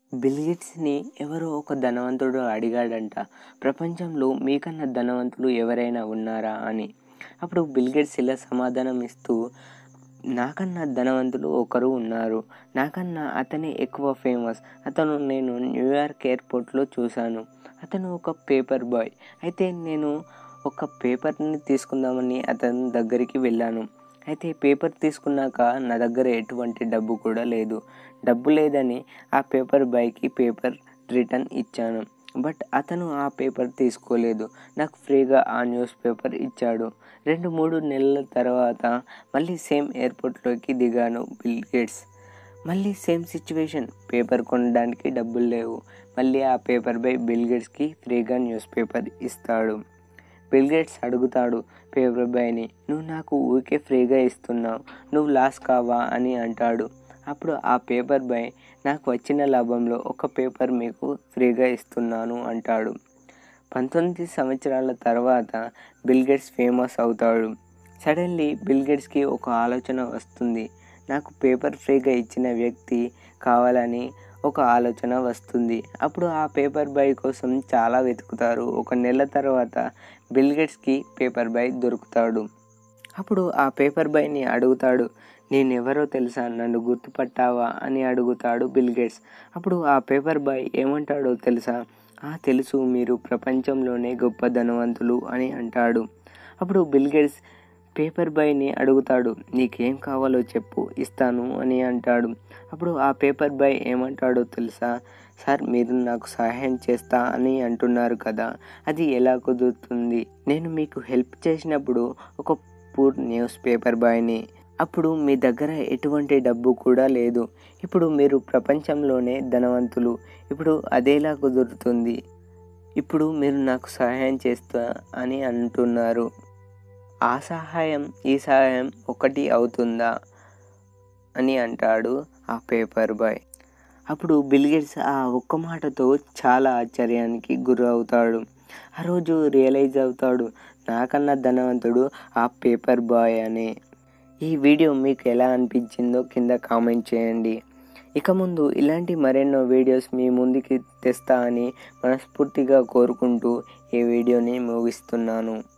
బిల్గేట్స్ని ఎవరో ఒక ధనవంతుడు అడిగాడంట ప్రపంచంలో మీకన్నా ధనవంతులు ఎవరైనా ఉన్నారా అని అప్పుడు బిల్గేట్స్ ఇలా సమాధానం ఇస్తూ నాకన్నా ధనవంతులు ఒకరు ఉన్నారు నాకన్నా అతనే ఎక్కువ ఫేమస్ అతను నేను న్యూయార్క్ ఎయిర్పోర్ట్లో చూశాను అతను ఒక పేపర్ బాయ్ అయితే నేను ఒక పేపర్ని తీసుకుందామని అతని దగ్గరికి వెళ్ళాను అయితే పేపర్ తీసుకున్నాక నా దగ్గర ఎటువంటి డబ్బు కూడా లేదు డబ్బు లేదని ఆ పేపర్ బాయ్కి పేపర్ రిటర్న్ ఇచ్చాను బట్ అతను ఆ పేపర్ తీసుకోలేదు నాకు ఫ్రీగా ఆ న్యూస్ పేపర్ ఇచ్చాడు రెండు మూడు నెలల తర్వాత మళ్ళీ సేమ్ ఎయిర్పోర్ట్లోకి దిగాను బిల్ గేట్స్ మళ్ళీ సేమ్ సిచ్యువేషన్ పేపర్ కొనడానికి డబ్బులు లేవు మళ్ళీ ఆ పేపర్ బై బిల్ గేట్స్కి ఫ్రీగా న్యూస్ పేపర్ ఇస్తాడు బిల్ గేట్స్ అడుగుతాడు పేపర్ బాయ్ని నువ్వు నాకు ఊరికే ఫ్రీగా ఇస్తున్నావు నువ్వు లాస్ కావా అని అంటాడు అప్పుడు ఆ పేపర్ బాయ్ నాకు వచ్చిన లాభంలో ఒక పేపర్ మీకు ఫ్రీగా ఇస్తున్నాను అంటాడు పంతొమ్మిది సంవత్సరాల తర్వాత బిల్ గేట్స్ ఫేమస్ అవుతాడు సడన్లీ బిల్ గేట్స్కి ఒక ఆలోచన వస్తుంది నాకు పేపర్ ఫ్రీగా ఇచ్చిన వ్యక్తి కావాలని ఒక ఆలోచన వస్తుంది అప్పుడు ఆ పేపర్ బాయ్ కోసం చాలా వెతుకుతారు ఒక నెల తర్వాత బిల్ గేట్స్కి పేపర్ బాయ్ దొరుకుతాడు అప్పుడు ఆ పేపర్ బాయ్ని అడుగుతాడు నేనెవరో తెలుసా నన్ను గుర్తుపట్టావా అని అడుగుతాడు బిల్ గేట్స్ అప్పుడు ఆ పేపర్ బాయ్ ఏమంటాడో తెలుసా ఆ తెలుసు మీరు ప్రపంచంలోనే గొప్ప ధనవంతులు అని అంటాడు అప్పుడు బిల్ గేట్స్ పేపర్ బాయ్ని అడుగుతాడు నీకేం కావాలో చెప్పు ఇస్తాను అని అంటాడు అప్పుడు ఆ పేపర్ బాయ్ ఏమంటాడో తెలుసా సార్ మీరు నాకు సహాయం చేస్తా అని అంటున్నారు కదా అది ఎలా కుదురుతుంది నేను మీకు హెల్ప్ చేసినప్పుడు ఒక పూర్ న్యూస్ పేపర్ బాయ్ని అప్పుడు మీ దగ్గర ఎటువంటి డబ్బు కూడా లేదు ఇప్పుడు మీరు ప్రపంచంలోనే ధనవంతులు ఇప్పుడు అదేలా కుదురుతుంది ఇప్పుడు మీరు నాకు సహాయం చేస్తా అని అంటున్నారు ఆ సహాయం ఈ సహాయం ఒకటి అవుతుందా అని అంటాడు ఆ పేపర్ బాయ్ అప్పుడు బిల్గేట్స్ ఆ ఒక్క మాటతో చాలా ఆశ్చర్యానికి గురి అవుతాడు ఆ రోజు రియలైజ్ అవుతాడు నాకన్నా ధనవంతుడు ఆ పేపర్ బాయ్ అనే ఈ వీడియో మీకు ఎలా అనిపించిందో కింద కామెంట్ చేయండి ఇక ముందు ఇలాంటి మరెన్నో వీడియోస్ మీ ముందుకి తెస్తా అని మనస్ఫూర్తిగా కోరుకుంటూ ఈ వీడియోని ముగిస్తున్నాను